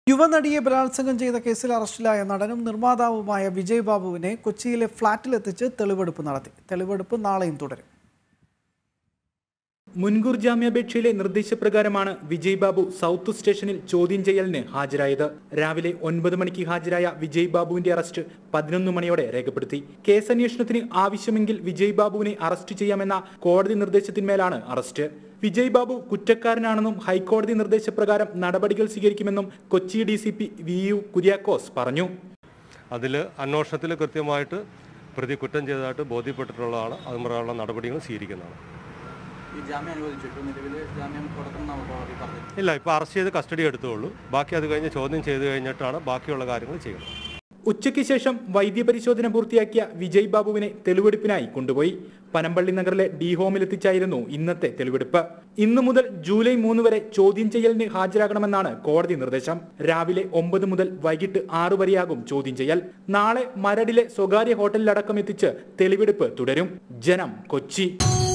യുവനടിയെ ബലാത്സംഗം ചെയ്ത കേസിൽ അറസ്റ്റിലായ നടനും നിർമ്മാതാവുമായ വിജയ് ബാബുവിനെ കൊച്ചിയിലെ ഫ്ളാറ്റിലെത്തിച്ച് തെളിവെടുപ്പ് നടത്തി തെളിവെടുപ്പ് നാളെയും തുടരും മുൻകൂർ ജാമ്യാപേക്ഷയിലെ നിർദ്ദേശപ്രകാരമാണ് വിജയ് ബാബു സൗത്ത് സ്റ്റേഷനിൽ ചോദ്യം ചെയ്യലിന് ഹാജരായത് രാവിലെ ഒൻപത് മണിക്ക് ഹാജരായ വിജയ് ബാബുവിന്റെ അറസ്റ്റ് പതിനൊന്ന് മണിയോടെ രേഖപ്പെടുത്തി കേസന്വേഷണത്തിന് ആവശ്യമെങ്കിൽ വിജയ് ബാബുവിനെ അറസ്റ്റ് ചെയ്യാമെന്ന കോടതി നിർദ്ദേശത്തിന്മേലാണ് അറസ്റ്റ് വിജയ് ബാബു കുറ്റക്കാരനാണെന്നും ഹൈക്കോടതി നിർദ്ദേശപ്രകാരം നടപടികൾ സ്വീകരിക്കുമെന്നും Kochi D C P V U Kuriakose പറഞ്ഞു അതിൽ അന്വേഷണത്തിൽ കൃത്യമായിട്ട് പ്രതി കുറ്റം ചെയ്തതായിട്ട് ബോധ്യപ്പെട്ടിട്ടുള്ളതാണ് അത് പ്രകാരമുള്ള നടപടികൾ സ്വീകരിക്കുന്നതാണ് ഈ ജാമ്യം അനുവദിച്ചിട്ട് നിലവിൽ ജാമ്യം കൊടുക്കണമെന്നാണ് കോടതി പറഞ്ഞത് ഇല്ല ഇപ്പോൾ അറസ്റ്റ് ചെയ്ത് കസ്റ്റഡി എടുത്തുള്ളൂ ബാക്കി അത് കഴിഞ്ഞ് ചോദ്യം ചെയ്ത് കഴിഞ്ഞിട്ടാണ് ബാക്കിയുള്ള കാര്യങ്ങൾ ചെയ്യുന്നത് ഉച്ചയ്ക്ക് ശേഷം വൈദ്യപരിശോധന പൂർത്തിയാക്കിയ വിജയ് ബാബുവിനെ തെളിവെടുപ്പിനായി കൊണ്ടുപോയി പനമ്പള്ളി നഗറിലെ ഡി ഹോമിലെത്തിച്ചായിരുന്നു ഇന്നത്തെ തെളിവെടുപ്പ് ഇന്നു മുതൽ ജൂലൈ മൂന്ന് വരെ ചോദ്യം ചെയ്യലിന് ഹാജരാകണമെന്നാണ് കോടതി നിർദ്ദേശം രാവിലെ ഒമ്പത് മുതൽ വൈകിട്ട് ആറു വരെയാകും ചോദ്യം ചെയ്യൽ നാളെ മരടിലെ സ്വകാര്യ ഹോട്ടലിലടക്കം എത്തിച്ച് തെളിവെടുപ്പ് തുടരും ജനം കൊച്ചി